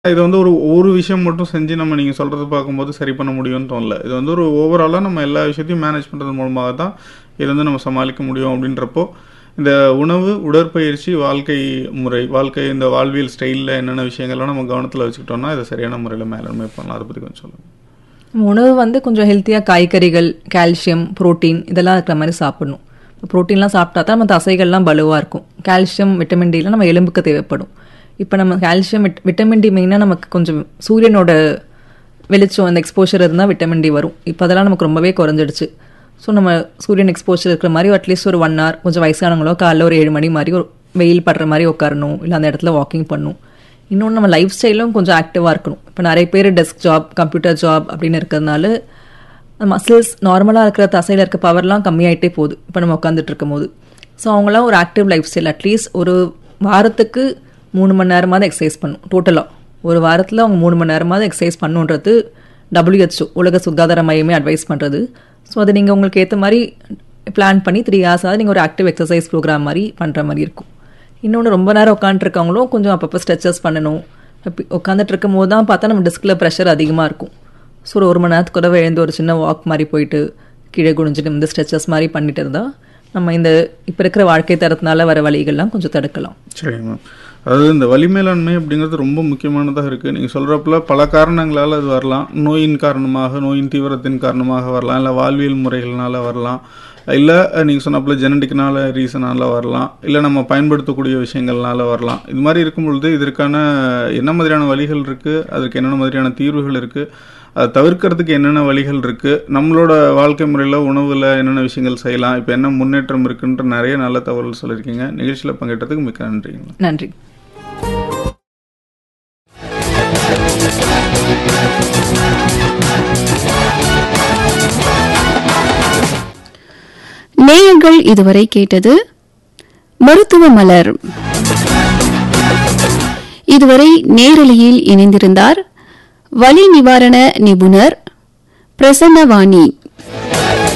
இது வந்து ஒரு ஒரு விஷயம் மட்டும் செஞ்சு நம்ம நீங்க சொல்றது பார்க்கும்போது சரி பண்ண முடியும்னு தோணல. இது வந்து ஒரு ஓவராலா நம்ம எல்லா விஷயத்தையும் மேனேஜ் பண்றது மூலமாக தான் இத வந்து நம்ம சமாளிக்க முடியும் அப்படின்றப்போ, இந்த உணவு, உடற்பயிற்சி, வாழ்க்கை முறை, வாழ்க்கை இந்த வாழ்வியல் ஸ்டைல்ல என்னென்ன விஷயங்கள்லாம் நம்ம கவனத்துல வச்சுக்கிட்டோம்னா, இத சரியான முறையில மேலாண்மை பண்ணலாம். அத பத்தி கொஞ்சம் சொல்லுங்க. உணவு வந்து கொஞ்சம் ஹெல்த்தியா காய்கறிகள், கால்சியம், புரோட்டீன் இதெல்லாம் இருக்கிற மாரி சாப்பிடணும். புரோட்டீன்லாம் சாப்பிட்டா தான் நம்ம தசைகள்லாம் பலுவா இருக்கும். கால்சியம், விட்டமின் டிலாம் நம்ம எலும்புக்கு தேவைப்படும். இப்ப நம்ம கால்சியம், விட் விட்டமின் டி மெயினா நமக்கு கொஞ்சம் சூரியனோட வெளிச்சம் அந்த எக்ஸ்போஷர் இருந்தா விட்டமின் டி வரும். இப்ப அதெல்லாம் நமக்கு ரொம்பவே குறைஞ்சிடுச்சு. ஸோ நம்ம சூரியன் எக்ஸ்போஷர் இருக்கிற மாரி அட்லீஸ்ட் ஒரு 1 ஹவர் கொஞ்சம் வயசானவங்களோ காலைல ஒரு 7 மணி மாரி ஒரு வெயில் படுற மாரி உட்காரணும். இல்ல அந்த இடத்துல வாக்கிங் பண்ணணும். இன்னொன்னு நம்ம லைஃப் ஸ்டைலும் கொஞ்சம் ஆக்டிவா இருக்கணும். இப்ப நெறைய பேர் டெஸ்க் ஜாப், கம்ப்யூட்டர் ஜாப் அப்படின்னு இருக்கிறதுனால மசில்ஸ் நார்மலா இருக்கிற தசையில இருக்க பவர்லாம் கம்மியாயிட்டே போகுது. இப்ப நம்ம உட்காந்துட்டு இருக்கும்போது. ஸோ அவங்களாம் ஒரு ஆக்டிவ் லைஃப் ஸ்டைல் அட்லீஸ்ட் ஒரு வாரத்துக்கு 3 மணி நேரமாவது எக்ஸசைஸ் பண்ணணும் டோட்டலா. ஒரு வாரத்துல அவங்க 3 மணி நேரமாவது எக்ஸசைஸ் பண்ணணுன்றது WHO உலக சுகாதார மையமே அட்வைஸ் பண்றது. ஸோ அது நீங்க உங்களுக்கு ஏத்த மாரி பிளான் பண்ணி 3 ஹார்ஸாவது நீங்க ஒரு ஆக்டிவ் எக்ஸசைஸ் ப்ரோக்ராம் மாரி பண்ற மாரி இருக்கும். இன்னொன்னு ரொம்ப நேரம் உட்காந்துருக்கவங்களும் கொஞ்சம் அப்பப்போ ஸ்ட்ரெச்சஸ் பண்ணணும். உட்காந்துட்டு இருக்கும் போது தான் பார்த்தா நம்ம டிஸ்கில் ப்ரெஷர் அதிகமாக இருக்கும். ஸோ ஒரு ஒரு மணி நேரத்துக்கு கூட எழுந்து ஒரு சின்ன வாக் மாதிரி போயிட்டு கீழே குனிஞ்சிட்டு இந்த ஸ்ட்ரெச்சஸ் மாதிரி பண்ணிட்டு இருந்தா நம்ம இந்த இப்போ இருக்கிற வாழ்க்கை தரத்தினால வர வலிகள்லாம் கொஞ்சம் தடுக்கலாம். சரிங்க மேம். அதாவது இந்த வலி மேலாண்மை அப்படிங்கிறது ரொம்ப முக்கியமானதாக இருக்கு. நீங்க சொல்றப்பல பல காரணங்களால அது வரலாம். நோயின் காரணமாக, நோயின் தீவிரத்தின் காரணமாக வரலாம். இல்ல வாழ்வியல் முறைகள்னால வரலாம். இல்ல நீங்க சொன்னாப்புல ஜெனடிக்னால ரீசனால வரலாம். இல்ல நம்ம பயன்படுத்தக்கூடிய விஷயங்கள்னால வரலாம். இது மாதிரி இருக்கும் பொழுது இதற்கான என்ன மாதிரியான வழிகள் இருக்கு? அதற்கு என்னென்ன மாதிரியான தீர்வுகள் இருக்கு? அதை தவிர்க்கிறதுக்கு என்னென்ன வழிகள் இருக்கு? நம்மளோட வாழ்க்கை முறையில உணவுல என்னென்ன விஷயங்கள் செய்யலாம்? இப்ப என்ன முன்னேற்றம் இருக்குன்ற நிறைய நல்ல தகவல் சொல்லியிருக்கீங்க. நிகழ்ச்சியில பங்கேற்றதுக்கு மிக்க நன்றிங்க. நன்றி. நேயர்கள் இதுவரை கேட்டது மருத்துவ மலர் இதுவரை நேரலையில் இணைந்திருந்தார் வலி நிவாரண நிபுணர் பிரசன்னவாணி